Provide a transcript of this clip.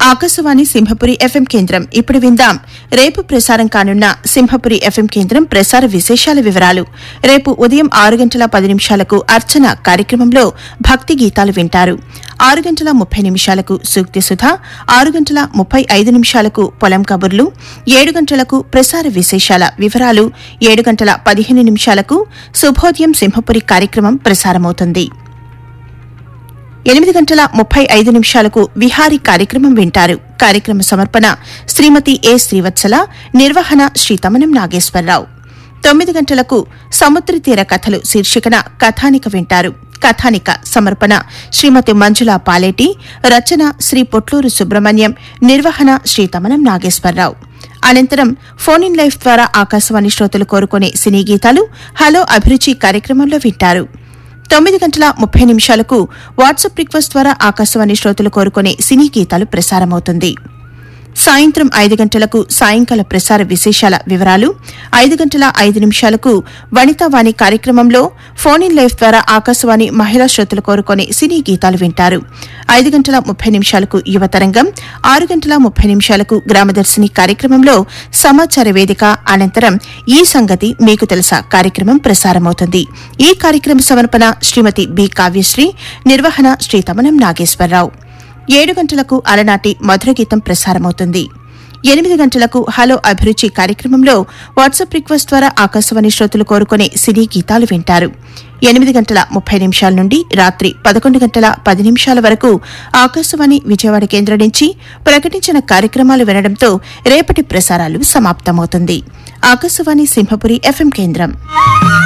Akashvani Simhapuri FM కేంద్రం ఇప్పుడు విందాం రేపు ప్రసారం కానున్న సింహపురి ఎఫ్ఎం కేంద్రం ప్రసార విశేషాల వివరాలు రేపు ఉదయం ఆరు గంటల పది నిమిషాలకు అర్చన కార్యక్రమంలో భక్తి గీతాలు వింటారు ఆరు గంటల ముప్పై నిమిషాలకు సూక్తి సుధ ఆరు గంటల ముప్పై ఐదు నిమిషాలకు పొలం కబుర్లు ఏడు గంటలకు ప్రసార విశేషాల వివరాలు ఏడు గంటల పదిహేను నిమిషాలకు శుభోదయం సింహపురి కార్యక్రమం ప్రసారమవుతుంది ఎనిమిది గంటల ముప్పై ఐదు నిమిషాలకు విహారీ కార్యక్రమం వింటారు కార్యక్రమ సమర్పణ శ్రీమతి ఏ శ్రీవత్సల నిర్వహణ శ్రీ తమనం నాగేశ్వరరావు తొమ్మిది గంటలకు సముద్ర తీర కథలు శీర్షికన కథానిక వింటారు కథానిక సమర్పణ శ్రీమతి మంజుల పాలేటి రచన శ్రీ పొట్లూరు సుబ్రహ్మణ్యం నిర్వహణ శ్రీ తమనం నాగేశ్వరరావు అనంతరం ఫోన్ ఇన్ లైఫ్ ద్వారా ఆకాశవాణి శ్రోతలు కోరుకునే సినీ గీతాలు హలో అభిరుచి కార్యక్రమంలో వింటారు తొమ్మిది గంటల ముప్పై నిమిషాలకు వాట్సాప్ రిక్వెస్ట్ ద్వారా ఆకాశవాణి శ్రోతలు కోరుకునే సినీ గీతాలు ప్రసారమవుతుంది సాయంత్రం ఐదు గంటలకు సాయంకాల ప్రసార విశేషాల వివరాలు ఐదు గంటల ఐదు నిమిషాలకు వనితావాణి కార్యక్రమంలో ఫోన్ ఇన్ లైఫ్ ద్వారా ఆకాశవాణి మహిళా శ్రోతలు కోరుకునే సినీ గీతాలు వింటారు ఐదు గంటల ముప్పై నిమిషాలకు యువతరంగం ఆరు గంటల ముప్పై నిమిషాలకు గ్రామదర్శిని కార్యక్రమంలో సమాచార వేదిక అనంతరం ఈ సంగతి మీకు తెలుసా కార్యక్రమం ప్రసారమవుతుంది ఈ కార్యక్రమ సమర్పణ శ్రీమతి బి కావ్యశ్రీ నిర్వహణ శ్రీ తమనం నాగేశ్వరరావు ఏడు గంటలకు అలనాటి మధుర గీతం ప్రసారమవుతుంది ఎనిమిది గంటలకు హలో అభిరుచి కార్యక్రమంలో వాట్సాప్ రిక్వెస్ట్ ద్వారా ఆకాశవాణి శ్రోతలు కోరుకునే సినీ గీతాలు వింటారు ఎనిమిది గంటల ముప్పై నిమిషాల నుండి రాత్రి పదకొండు గంటల పది నిమిషాల వరకు ఆకాశవాణి విజయవాడ కేంద్రం నుంచి ప్రకటించిన కార్యక్రమాలు వినడంతో రేపటి ప్రసారాలు సమాప్తమవుతుంది ఆకాశవాణి సింహపురి ఎఫ్ఎం కేంద్రం